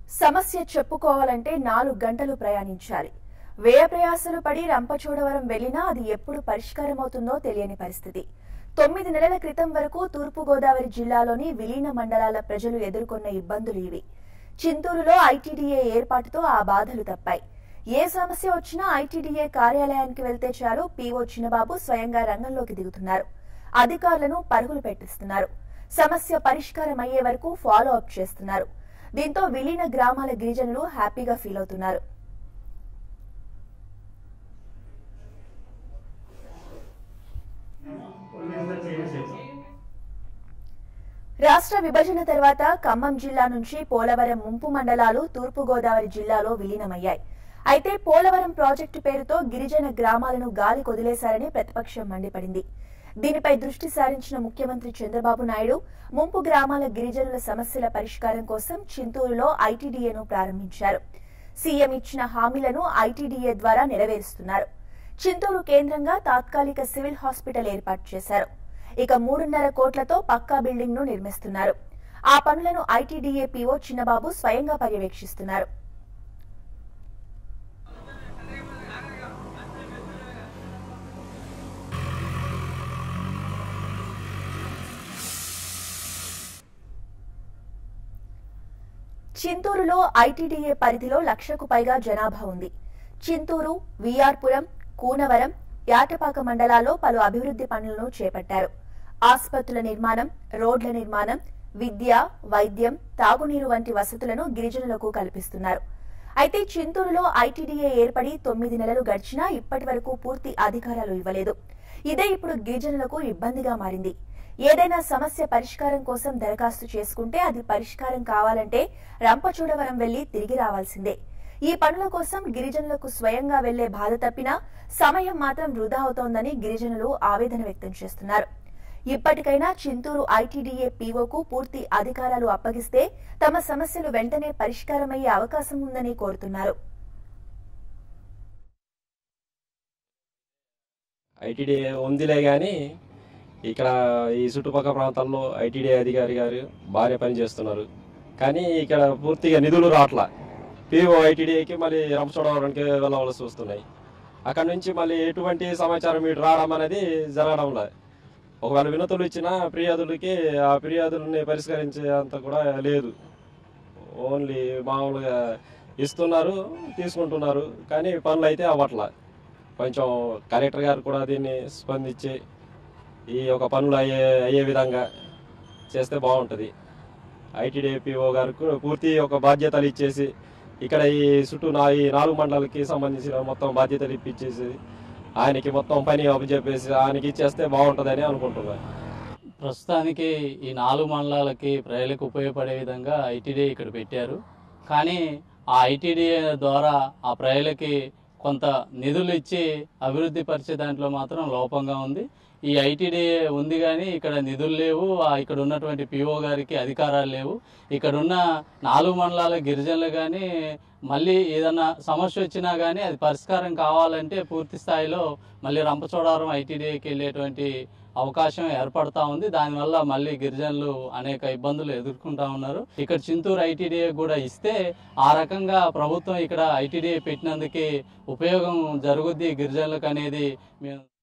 సమస్య చెప్పుకోవాలంటే నాలుగు గంటలు ప్రయాణించాలి వ్యయ ప్రయాసలు పడి రంపచోడవరం వెళ్లినా అది ఎప్పుడు పరిష్కారమవుతుందో తెలియని పరిస్థితి తొమ్మిది నెలల క్రితం వరకు తూర్పుగోదావరి జిల్లాలోని విలీన మండలాల ప్రజలు ఎదుర్కొన్న ఇబ్బందులు ఇవి చింతూరులో ఐటీడీఏ ఏర్పాటుతో ఆ బాధలు తప్పాయి ఏ సమస్య వచ్చినా ఐటీడీఏ కార్యాలయానికి వెళ్తే చాలు పీఓ చిన్నబాబు స్వయంగా రంగంలోకి దిగుతున్నారు అధికారులను పరుగులు పెట్టిస్తున్నారు సమస్య పరిష్కారం అయ్యే వరకు ఫాలో అప్ చేస్తున్నారు దీంతో విలీన గ్రామాల గిరిజనులు హ్యాపీగా ఫీల్ అవుతున్నారు రాష్ట్ర విభజన తర్వాత ఖమ్మం జిల్లా నుంచి పోలవరం ముంపు మండలాలు తూర్పుగోదావరి జిల్లాలో విలీనమయ్యాయి అయితే పోలవరం ప్రాజెక్టు పేరుతో గిరిజన గ్రామాలను గాలి కొదిలేశారని ప్రతిపక్షం మండిపడింది దీనిపై దృష్టి సారించిన ముఖ్యమంత్రి చంద్రబాబు నాయుడు ముంపు గ్రామాల గిరిజనుల సమస్యల పరిష్కారం కోసం చింతూరులో ఐటీడీఏను ప్రారంభించారు సీఎం ఇచ్చిన హామీలను ఐటీడీఏ ద్వారా నెరవేరుస్తున్నారు చింతూరు కేంద్రంగా తాత్కాలిక సివిల్ హాస్పిటల్ ఏర్పాటు చేశారు ఇక మూడున్నర కోట్లతో పక్కా బిల్డింగ్ ను నిర్మిస్తున్నారు ఆ పనులను ఐటీడీఏ పీఓ చిన్నబాబు స్వయంగా పర్యవేక్షిస్తున్నారు చింతూరులో ఐటీడీఏ పరిధిలో లక్షకు పైగా జనాభా ఉంది చింతూరు విఆర్పురం కూనవరం యాటపాక మండలాల్లో పలు అభివృద్ధి పనులను చేపట్టారు ఆసుపత్రుల నిర్మాణం రోడ్ల నిర్మాణం విద్య వైద్యం తాగునీరు వంటి వసతులను గిరిజనులకు కల్పిస్తున్నారు అయితే చింతూరులో ఐటీడీఏ ఏర్పడి తొమ్మిది నెలలు గడిచినా ఇప్పటి వరకు పూర్తి అధికారాలు ఇవ్వలేదు ఇదే ఇప్పుడు గిరిజనులకు ఇబ్బందిగా మారింది ఏదైనా సమస్య పరిష్కారం కోసం దరఖాస్తు చేసుకుంటే అది పరిష్కారం కావాలంటే రంపచోడవరం వెళ్లి తిరిగి రావాల్సిందే ఈ పనుల కోసం గిరిజనులకు స్వయంగా వెళ్లే బాధ తప్పినా సమయం మాత్రం వృధా అవుతోందని గిరిజనులు ఆవేదన వ్యక్తం చేస్తున్నారు ఇప్పటికైనా చింతూరు ఐటీడీఏ పీఓకు పూర్తి అధికారాలు అప్పగిస్తే తమ సమస్యలు వెంటనే పరిష్కారమయ్యే అవకాశం ఉందని కోరుతున్నారు ఐటీడీ ఉందిలే కానీ ఇక్కడ ఈ చుట్టుపక్కల ప్రాంతాల్లో ఐటీడీ అధికారి గారు బాగానే పనిచేస్తున్నారు కానీ ఇక్కడ పూర్తిగా నిధులు రావట్లా పీఓ ఐటీడీకి మళ్ళీ రంపచోడవరానికి వెళ్ళవలసి వస్తున్నాయి అక్కడ నుంచి మళ్ళీ ఎటువంటి సమాచారం ఇటు రావడం అనేది జరగడం లేదు ఒకవేళ వినతులు ఇచ్చిన ఫిర్యాదులకి ఆ ఫిర్యాదులని పరిష్కరించే అంత కూడా లేదు ఓన్లీ మామూలుగా ఇస్తున్నారు తీసుకుంటున్నారు కానీ పనులు అయితే అవ్వట్లా కొంచెం కలెక్టర్ గారు కూడా దీన్ని స్పందించి ఈ యొక్క పనులు అయ్యే అయ్యే విధంగా చేస్తే బాగుంటుంది ఐటీడీపీఓ గారికి పూర్తి ఒక బాధ్యతలు ఇచ్చేసి ఇక్కడ ఈ చుట్టూ నా ఈ నాలుగు మండలకి సంబంధించిన మొత్తం బాధ్యతలు ఇప్పించేసి ఆయనకి మొత్తం పని అప్పచెప్పేసి ఆయనకి ఇచ్చేస్తే బాగుంటుందని అనుకుంటున్నాను ప్రస్తుతానికి ఈ నాలుగు మండలాలకి ప్రజలకు ఉపయోగపడే విధంగా ఐటీడీఏ ఇక్కడ పెట్టారు కానీ ఆ ఐటీడీఏ ద్వారా ఆ ప్రజలకి కొంత నిధులు ఇచ్చి అభివృద్ధి పరిచే దాంట్లో మాత్రం లోపంగా ఉంది ఈ ఐటీడీఏ ఉంది కానీ ఇక్కడ నిధులు లేవు ఆ ఇక్కడ ఉన్నటువంటి పిఓ గారికి అధికారాలు లేవు ఇక్కడ ఉన్న నాలుగు మండలాల గిరిజనులు కానీ మళ్ళీ ఏదన్నా సమస్య వచ్చినా కానీ అది పరిష్కారం కావాలంటే పూర్తి స్థాయిలో మళ్ళీ రంపచోడవరం ఐటీడీఏకి వెళ్ళేటువంటి అవకాశం ఏర్పడతా ఉంది దానివల్ల మళ్ళీ గిరిజనులు అనేక ఇబ్బందులు ఎదుర్కొంటా ఉన్నారు ఇక్కడ చింతూరు ఐటీడీఏ కూడా ఇస్తే ఆ రకంగా ప్రభుత్వం ఇక్కడ ఐటీడీఏ పెట్టినందుకు ఉపయోగం జరుగుద్ది గిరిజనులకు అనేది మేము